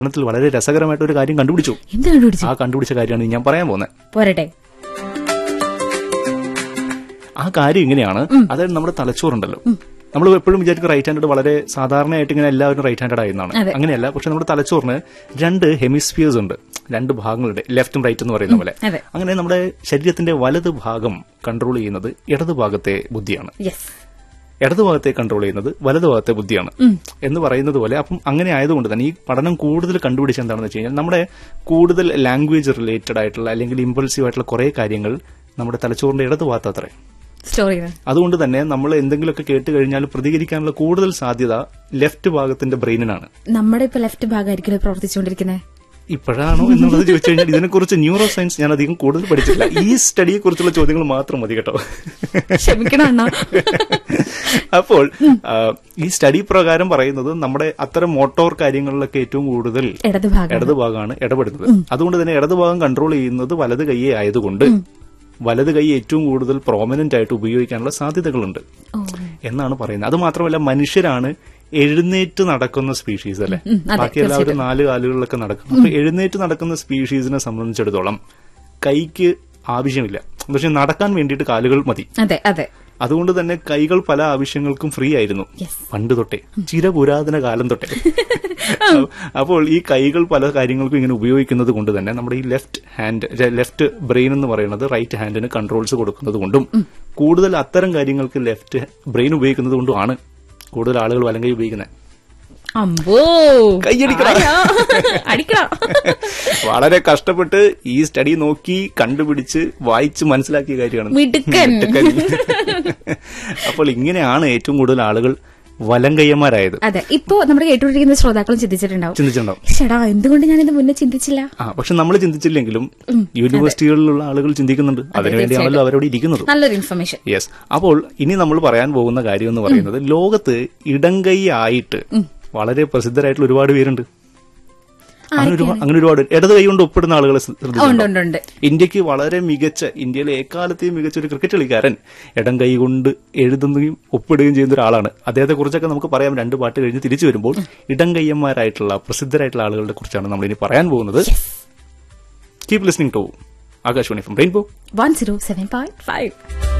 പഠനത്തിൽ വളരെ രസകരമായിട്ട് ഒരു കാര്യം കണ്ടുപിടിച്ചു എന്ത് കണ്ടുപിടിച്ചു ആ കണ്ടുപിടിച്ച കാര്യമാണ് ഞാൻ പറയാൻ പോകുന്നത് പോരട്ടെ ആ കാര്യം ഇങ്ങനെയാണ് അതായത് നമ്മുടെ തലച്ചോറുണ്ടല്ലോ നമ്മൾ എപ്പോഴും വിചാരിക്കും റൈറ്റ് ഹാൻഡഡ് വളരെ സാധാരണയായിട്ട് ഇങ്ങനെ എല്ലാവരും റൈറ്റ് ഹാൻഡഡ് ആയിരുന്നാണ് അതെ. അങ്ങനെയല്ല പക്ഷെ നമ്മുടെ തലച്ചോറിന് രണ്ട് ഹെമിസ്ഫിയേഴ്സ് ഉണ്ട് രണ്ട് ഭാഗങ്ങളുണ്ട് ലെഫ്റ്റും റൈറ്റ് എന്ന് പറയുന്ന പോലെ അതെ. അങ്ങനെ നമ്മുടെ ശരീരത്തിന്റെ വലത് ഭാഗം കൺട്രോൾ ചെയ്യുന്നത് ഇടത് ഭാഗത്തെ ബുദ്ധിയാണ് യെസ് ഇടതു ഭാഗത്തെ കൺട്രോൾ ചെയ്യുന്നത് വലതു ഭാഗത്തെ ബുദ്ധിയാണ് എന്ന് പറയുന്നത് പോലെ അപ്പം അങ്ങനെ ആയതുകൊണ്ട് തന്നെ ഈ പഠനം കൂടുതൽ കണ്ടുപിടിച്ച എന്താണെന്ന് വെച്ച് കഴിഞ്ഞാൽ നമ്മുടെ കൂടുതൽ ലാംഗ്വേജ് റിലേറ്റഡ് ആയിട്ടുള്ള അല്ലെങ്കിൽ ഇമ്പൾസീവ് ആയിട്ടുള്ള കുറെ കാര്യങ്ങൾ നമ്മുടെ തലച്ചോറിന്റെ ഇടതു ഭാഗത്തത്രേ സ്റ്റോറി അതുകൊണ്ട് തന്നെ നമ്മൾ എന്തെങ്കിലുമൊക്കെ കേട്ട് കഴിഞ്ഞാൽ പ്രതികരിക്കാനുള്ള കൂടുതൽ സാധ്യത ലെഫ്റ്റ് ഭാഗത്തിന്റെ ബ്രെയിനിനാണ് നമ്മുടെ ഇപ്പൊ ലെഫ്റ്റ് ഭാഗമായിരിക്കും പ്രവർത്തിച്ചുകൊണ്ടിരിക്കുന്നത് ഇപ്പോഴാണോ എന്നുള്ളത് ചോദിച്ചു കഴിഞ്ഞാൽ ഇതിനെക്കുറിച്ച് ന്യൂറോ സയൻസ് ഞാൻ അധികം കൂടുതൽ പഠിച്ചിട്ടില്ല ഈ സ്റ്റഡിയെ കുറിച്ചുള്ള ചോദ്യങ്ങൾ മാത്രം മതി കേട്ടോ ക്ഷമിക്കണം അണ്ണാ അപ്പോൾ ആ, ഈ സ്റ്റഡി പ്രകാരം പറയുന്നത് നമ്മുടെ അത്തരം മോട്ടോർ കാര്യങ്ങളിലൊക്കെ ഏറ്റവും കൂടുതൽ ഇടത് ഭാഗം ഇടത് ഭാഗമാണ് ഇടപെടുന്നത് അതുകൊണ്ട് തന്നെ ഇടത് ഭാഗം കൺട്രോൾ ചെയ്യുന്നത് വലത് കൈയെ ആയതുകൊണ്ട് വലത് കൈ ഏറ്റവും കൂടുതൽ പ്രോമിനന്റ് ആയിട്ട് ഉപയോഗിക്കാനുള്ള സാധ്യതകളുണ്ട് ഓ എന്നാണ് പറയുന്നത് അത് മാത്രമല്ല മനുഷ്യരാണ് എഴുന്നേറ്റ് നടക്കുന്ന സ്പീഷീസ് അല്ലെ ഉം, അതെ, ബാക്കി എല്ലാവരും നാല് കാലുകളിലൊക്കെ നടക്കും അപ്പൊ എഴുന്നേറ്റ് നടക്കുന്ന സ്പീഷീസിനെ സംബന്ധിച്ചിടത്തോളം കൈക്ക് ആവശ്യമില്ല പക്ഷെ നടക്കാൻ വേണ്ടിയിട്ട് കാലുകൾ മതി അതെ അതെ അതുകൊണ്ട് തന്നെ കൈകൾ പല ആവശ്യങ്ങൾക്കും ഫ്രീ ആയിരുന്നു Yes. പണ്ട് തൊട്ടേ ചിരപുരാതന കാലം തൊട്ടേ അപ്പോൾ ഈ കൈകൾ പല കാര്യങ്ങൾക്കും ഇങ്ങനെ ഉപയോഗിക്കുന്നത് കൊണ്ട് തന്നെ നമ്മുടെ ഈ ലെഫ്റ്റ് ഹാൻഡ് ലെഫ്റ്റ് ബ്രെയിൻ എന്ന് പറയുന്നത് റൈറ്റ് ഹാൻഡിന് കൺട്രോൾസ് കൊടുക്കുന്നത് കൊണ്ടും കൂടുതൽ അത്തരം കാര്യങ്ങൾക്ക് ലെഫ്റ്റ് ബ്രെയിൻ ഉപയോഗിക്കുന്നത് കൊണ്ടുമാണ് കൂടുതൽ ആളുകൾ വലങ്കൈ ഉപയോഗിക്കുന്നത് അമ്പോ കയ്യടിക്കണം. ആരാ? അടിക്കണം വളരെ കഷ്ടപ്പെട്ട് ഈ സ്റ്റഡി നോക്കി കണ്ടുപിടിച്ച് വായിച്ച് മനസ്സിലാക്കിയ കാര്യമാണ് മിടുക്കൻ. മിടുക്കൻ. അപ്പോൾ ഇങ്ങനെയാണ് ഏറ്റവും കൂടുതൽ ആളുകൾ വലങ്കയ്യന്മാരായത് അതെ ഇപ്പോ നമ്മുടെ കേട്ടുകൊണ്ടിരിക്കുന്ന ശ്രോതാക്കളും ചിന്തിച്ചിട്ടുണ്ടാവും ചിന്തിച്ചിട്ടുണ്ടാവും ചേടാ എന്തുകൊണ്ട് ഞാൻ ഇത് മുന്നേ ചിന്തിച്ചില്ല ആ പക്ഷെ നമ്മൾ ചിന്തിച്ചില്ലെങ്കിലും യൂണിവേഴ്സിറ്റികളിലുള്ള ആളുകൾ ചിന്തിക്കുന്നുണ്ട് അതിനുവേണ്ടിയാണല്ലോ അവരവിടെ ഇരിക്കുന്നത് നല്ലൊരു ഇൻഫർമേഷൻ യെസ് അപ്പോൾ ഇനി നമ്മൾ പറയാൻ പോകുന്ന കാര്യം എന്ന് പറയുന്നത് ലോകത്ത് ഇടങ്കൈ ആയിട്ട് വളരെ പ്രസിദ്ധരായിട്ടുള്ള ഒരുപാട് പേരുണ്ട് അങ്ങനെ ഒരുപാട് അങ്ങനെ ഒരുപാട് ഇടത് കൈ കൊണ്ട് ഒപ്പിടുന്ന ആളുകളെ ഉണ്ട് ശ്രദ്ധിച്ചിട്ടുണ്ടോ? ഉണ്ട് ഉണ്ട് ഇന്ത്യക്ക് വളരെ മികച്ച ഇന്ത്യയിലെ എക്കാലത്തെയും മികച്ച ഒരു ക്രിക്കറ്റ് കളിക്കാരൻ ഇടം കൈ കൊണ്ട് എഴുതുകയും ഒപ്പിടുകയും ചെയ്യുന്ന ഒരാളാണ് അദ്ദേഹത്തെ കുറിച്ചൊക്കെ നമുക്ക് പറയാം രണ്ട് പാട്ട് കഴിഞ്ഞ് തിരിച്ചു വരുമ്പോൾ ഇടം കയ്യന്മാരായിട്ടുള്ള പ്രസിദ്ധരായിട്ടുള്ള ആളുകളുടെ കുറിച്ചാണ് നമ്മൾ ഇനി പറയാൻ പോകുന്നത് keep listening to Akashvani from rainbow one zero seven point five